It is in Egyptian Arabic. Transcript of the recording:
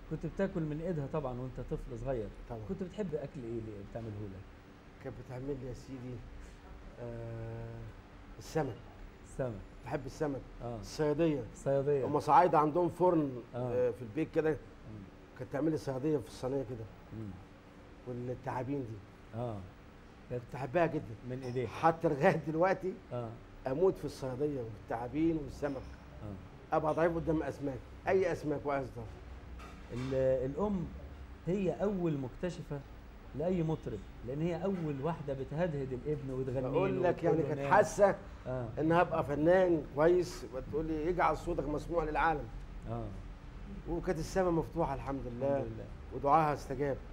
كنت بتاكل من ايدها طبعا وانت طفل صغير طبعا كنت بتحب اكل ايه اللي بتعمله لك كانت بتعمل لي يا سيدي آه السمك سمك بحب السمك اه الصياديه صياديه هم صعايده عندهم فرن آه. آه. في البيت كده مم. كانت تعمل لي صياديه في الصينيه كده مم. والتعابين دي اه كانت كنت احبها جدا من ايديها حتى لغايه دلوقتي اه اموت في الصياديه والتعابين والسمك اه ابقى ضعيف قدام اسماك اي اسماك واصدر ال- الام هي اول مكتشفه لاي مطرب لان هي اول واحده بتهدهد الابن وتغني له بقول لك يعني وتقول له كانت نام. حاسه اه ان هبقى فنان كويس وتقول لي اجعل صوتك مسموع للعالم اه وكانت السماء مفتوحه الحمد لله الحمد لله ودعاها استجاب